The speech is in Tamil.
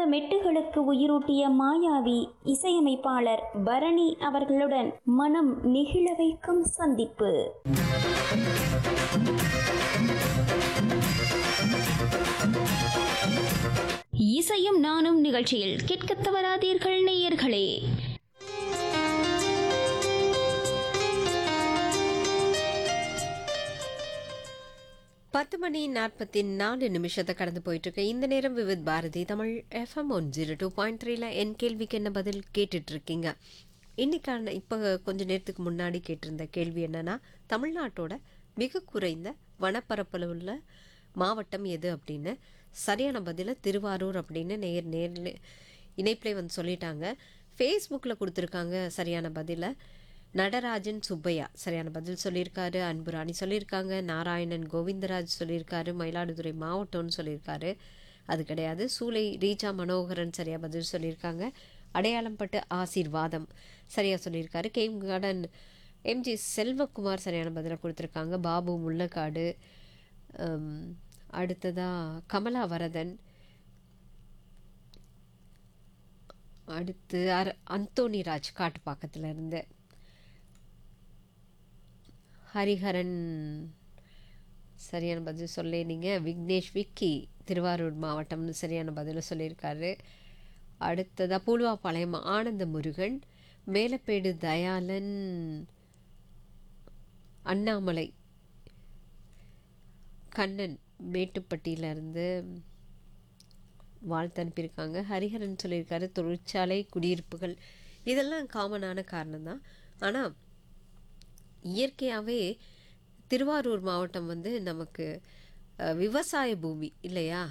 மெட்டுகளுக்கு உயிரூட்டிய மாயாவி இசையமைப்பாளர் பரணி அவர்களுடன் மனம் நெகிழ வைக்கும் சந்திப்பு இசையும் நானும் நிகழ்ச்சியில் கேட்கத் தவறாதீர்கள் நேயர்களே பத்து மணி நாற்பத்தி நாலு நிமிஷத்தை கடந்து போயிட்டு இருக்கு இந்த நேரம் Vividh Bharati Tamil FM one zero two point த்ரீல என் கேள்விக்கு என்ன பதில் கேட்டுட்டு இருக்கீங்க இன்னைக்கான இப்போ கொஞ்ச நேரத்துக்கு முன்னாடி கேட்டிருந்த கேள்வி என்னன்னா தமிழ்நாட்டோட மிக குறைந்த வனப்பரப்பில் உள்ள மாவட்டம் எது அப்படின்னு சரியான பதிலை திருவாரூர் அப்படின்னு நேர் நேரில் இணைப்பிலே வந்து சொல்லிட்டாங்க ஃபேஸ்புக்கில் கொடுத்துருக்காங்க சரியான பதிலை நடராஜன் சுப்பையா சரியான பதில் சொல்லியிருக்காரு அன்புராணி சொல்லியிருக்காங்க நாராயணன் கோவிந்தராஜ் சொல்லியிருக்காரு மயிலாடுதுறை மாவட்டம்னு சொல்லியிருக்காரு அது கிடையாது சூலை ரீஜா மனோகரன் சரியா பதில் சொல்லியிருக்காங்க அடையாளம் பட்டு ஆசீர்வாதம் சரியா சொல்லியிருக்காரு கேம் கார்டன் எம்ஜி செல்வகுமார் சரியான பதிலை கொடுத்துருக்காங்க பாபு முள்ளக்காடு ஹம், அடுத்ததா கமலா வரதன் அடுத்து அர அந்தோணி ராஜ் காட்டுப்பாக்கத்துல இருந்து ஹரிஹரன் சரியான பதில் சொல்லினீங்க விக்னேஷ் விக்கி திருவாரூர் மாவட்டம்னு சரியான பதில் சொல்லியிருக்காரு அடுத்ததா பூலுவாப்பாளையம் ஆனந்த முருகன் மேலப்பேடு தயாளன் அண்ணாமலை கண்ணன் மேட்டுப்பட்டியிலேருந்து வாழ்த்து அனுப்பியிருக்காங்க ஹரிஹரன் சொல்லியிருக்காரு தொழிற்சாலை குடியிருப்புகள் இதெல்லாம் காமனான காரணம் தான் ஆனால் இயற்கையாகவே திருவாரூர் மாவட்டம் வந்து நமக்கு அஹ், விவசாய பூமி இல்லையா